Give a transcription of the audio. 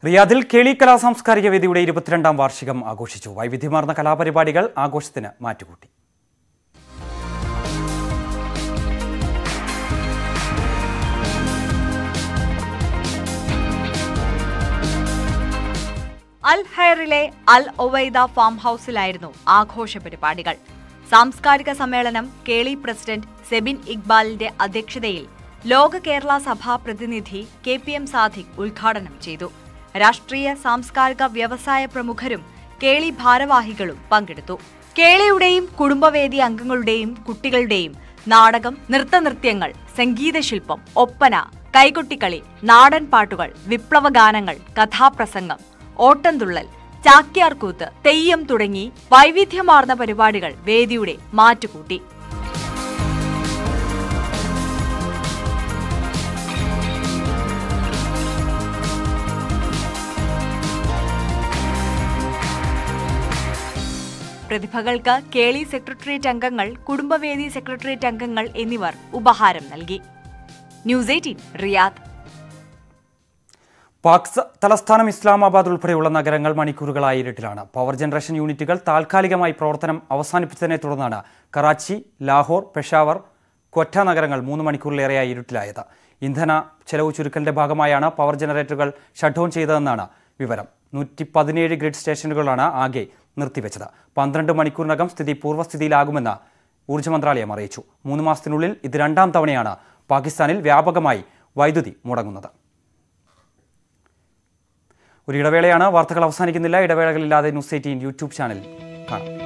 റിയാദിൽ കേളി കലാ സാംസ്കാരിക വേദിയുടെ ഇരുപത്തിരണ്ടാം വാർഷികം ആഘോഷിച്ചു വൈവിധ്യമാർന്ന കലാപരിപാടികൾ ആഘോഷത്തിന് മാറ്റുകൂട്ടി അൽ ഹൈറിലെ അൽ ഒവൈദ ഫാം ഹൌസിലായിരുന്നു ആഘോഷ പരിപാടികൾ സാംസ്കാരിക സമ്മേളനം കേളി പ്രസിഡന്റ് സെബിൻ ഇക്ബാലിന്റെ അധ്യക്ഷതയിൽ ലോക കേരള സഭാ പ്രതിനിധി കെ പി എം സാദിഖ് ഉദ്ഘാടനം ചെയ്തു രാഷ്ട്രീയ സാംസ്കാരിക വ്യവസായ പ്രമുഖരും കേളി ഭാരവാഹികളും പങ്കെടുത്തു കേളിയുടെയും കുടുംബവേദി അംഗങ്ങളുടെയും കുട്ടികളുടെയും നാടകം നൃത്തനൃത്യങ്ങൾ സംഗീതശില്പം ഒപ്പന കൈകൊട്ടിക്കളി നാടൻ പാട്ടുകൾ വിപ്ലവഗാനങ്ങൾ കഥാപ്രസംഗം ഓട്ടംതുള്ളൽ ചാക്യാർകൂത്ത് തെയ്യം തുടങ്ങി വൈവിധ്യമാർന്ന പരിപാടികൾ വേദിയുടെ മാറ്റുകൂട്ടി പ്രതിഭകൾക്ക് കേളി സെക്രട്ടേറിയറ്റ് അംഗങ്ങൾ കുടുംബവേദി സെക്രട്ടേറിയറ്റ് അംഗങ്ങൾ എന്നിവർ ഉപഹാരം നൽകി ന്യൂസ് എയ്റ്റീൻ റിയാദ് പാക് സ- തലസ്ഥാനം ഇസ്ലാമാബാദ് ഉൾപ്പെടെയുള്ള നഗരങ്ങൾ മണിക്കൂറുകളായി ഇരുട്ടിലാണ് പവർ ജനറേഷൻ യൂണിറ്റുകൾ താൽക്കാലികമായി പ്രവർത്തനം അവസാനിപ്പിച്ചതിനെ തുടർന്നാണ് കറാച്ചി ലാഹോർ പെഷാവർ ക്വറ്റ നഗരങ്ങൾ മൂന്ന് മണിക്കൂറിലേറെയായി ഇരുട്ടിലായത് ഇന്ധന ചെലവ് ചുരുക്കലിന്റെ ഭാഗമായാണ് പവർ ജനറേറ്ററുകൾ ഷട്ട് ഡൗൺ ചെയ്തതെന്നാണ് വിവരം നൂറ്റി പതിനേഴ് ഗ്രിഡ് സ്റ്റേഷനുകളാണ് ആകെ നിർത്തിവെച്ചത് പന്ത്രണ്ട് മണിക്കൂറിനകം സ്ഥിതി പൂർവ്വസ്ഥിതിയിലാകുമെന്ന് ഊർജ്ജ മന്ത്രാലയം അറിയിച്ചു മൂന്ന് മാസത്തിനുള്ളിൽ ഇത് രണ്ടാം തവണയാണ് പാകിസ്ഥാനിൽ വ്യാപകമായി വൈദ്യുതി മുടങ്ങുന്നത് ഒരു ഇടവേളയാണ് വാർത്തകൾ അവസാനിക്കുന്നില്ല ഇടവേളകളില്ലാതെ ന്യൂസ് എയ്റ്റീൻ യൂട്യൂബ് ചാനൽ കാണാം